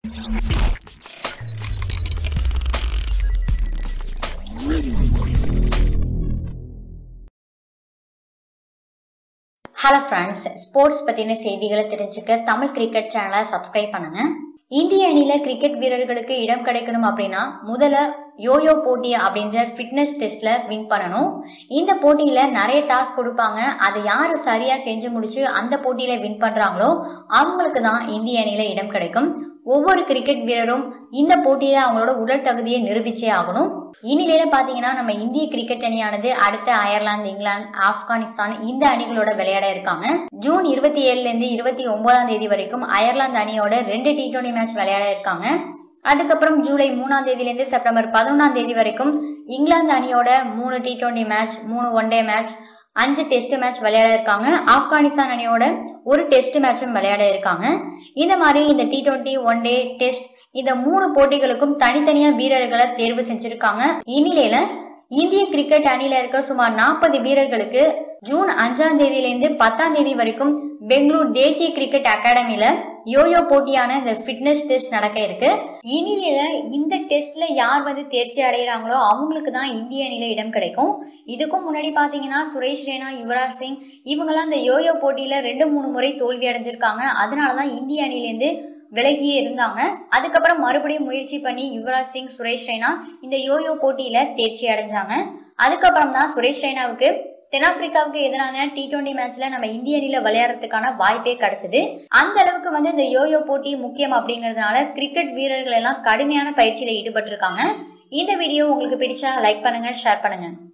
hello friends sports பற்றின செய்திகளை தெரிஞ்சுக்க தமிழ் கிரிக்கெட் சேனலை சப்ஸ்கிரைப் பண்ணுங்க இந்திய அணியில கிரிக்கெட் வீரர்களுக்கு இடம் கிடைக்கணும் அப்படின்னா முதல்ல யோயோ போட்டி அப்படின்ற ஃபிட்னஸ் டெஸ்ட்ல வின் பண்ணணும் இந்த போட்டியில நிறைய டாஸ்க் கொடுப்பாங்க அதை யாரு சரியா செஞ்சு முடிச்சு அந்த போட்டியில வின் பண்றாங்களோ அவங்களுக்கு தான் இந்திய அணியில இடம் கிடைக்கும் ஒவ்வொரு கிரிக்கெட் வீரரும் இந்த போட்டியில அவங்களோட உடல் தகுதியை நிரூபிச்சே ஆகணும் இந்நிலையில பாத்தீங்கன்னா நம்ம இந்திய கிரிக்கெட் அணியானது அடுத்த அயர்லாந்து இங்கிலாந்து ஆப்கானிஸ்தான் இந்த அணிகளோட விளையாட இருக்காங்க ஜூன் இருபத்தி ஏழுல இருந்து இருபத்தி ஒன்பதாம் தேதி வரைக்கும் அயர்லாந்து அணியோட ரெண்டு டி டுவெண்டி மேட்ச் விளையாட இருக்காங்க அதுக்கப்புறம் ஜூலை மூணாம் தேதியிலிருந்து செப்டம்பர் பதினொன்றாம் தேதி வரைக்கும் இங்கிலாந்து அணியோட மூணு டி டுவெண்டி மேட்ச் மூணு ஒன் டே மேட்ச் அஞ்சு டெஸ்ட் மேட்ச் விளையாட இருக்காங்க ஆப்கானிஸ்தான் அணியோட ஒரு டெஸ்ட் மேட்சும் விளையாட இருக்காங்க இந்த மாதிரி இந்த T twenty one day test இந்த மூணு போட்டிகளுக்கும் தனித்தனியா வீரர்களை தேர்வு செஞ்சிருக்காங்க இந்நிலையில இந்திய கிரிக்கெட் அணியில இருக்க சுமார் நாற்பது வீரர்களுக்கு ஜூன் அஞ்சாம் தேதியிலிருந்து பத்தாம் தேதி வரைக்கும் பெங்களூர் தேசிய கிரிக்கெட் அகாடமில யோயோ போட்டியான இந்த ஃபிட்னஸ் டெஸ்ட் நடக்க இருக்கு இனியில இந்த டெஸ்ட்ல யார் வந்து தேர்ச்சி அடைகிறாங்களோ அவங்களுக்கு தான் இந்திய அணியில இடம் கிடைக்கும் இதுக்கும் முன்னாடி பாத்தீங்கன்னா சுரேஷ் ரெய்னா யுவராஜ் சிங் இவங்கெல்லாம் இந்த யோயோ போட்டியில ரெண்டு மூணு முறை தோல்வி அடைஞ்சிருக்காங்க அதனாலதான் இந்திய அணிலேருந்து விலகியே இருந்தாங்க அதுக்கப்புறம் மறுபடியும் முயற்சி பண்ணி யுவராஜ் சிங் சுரேஷ் ரெய்னா இந்த யோயோ போட்டியில தேர்ச்சி அடைஞ்சாங்க அதுக்கப்புறம் தான் சுரேஷ் ரெய்னாவுக்கு தென்னாப்பிரிக்காவுக்கு எதிரான டி டுவெண்டி மேட்ச்ல நம்ம இந்திய அணியில விளையாடுறதுக்கான வாய்ப்பே கிடைச்சது அந்த அளவுக்கு வந்து இந்த யோயோ போட்டி முக்கியம் அப்படிங்கறதுனால கிரிக்கெட் வீரர்கள் எல்லாம் கடுமையான பயிற்சியில ஈடுபட்டிருக்காங்க இந்த வீடியோ உங்களுக்கு பிடிச்சா லைக் பண்ணுங்க ஷேர் பண்ணுங்க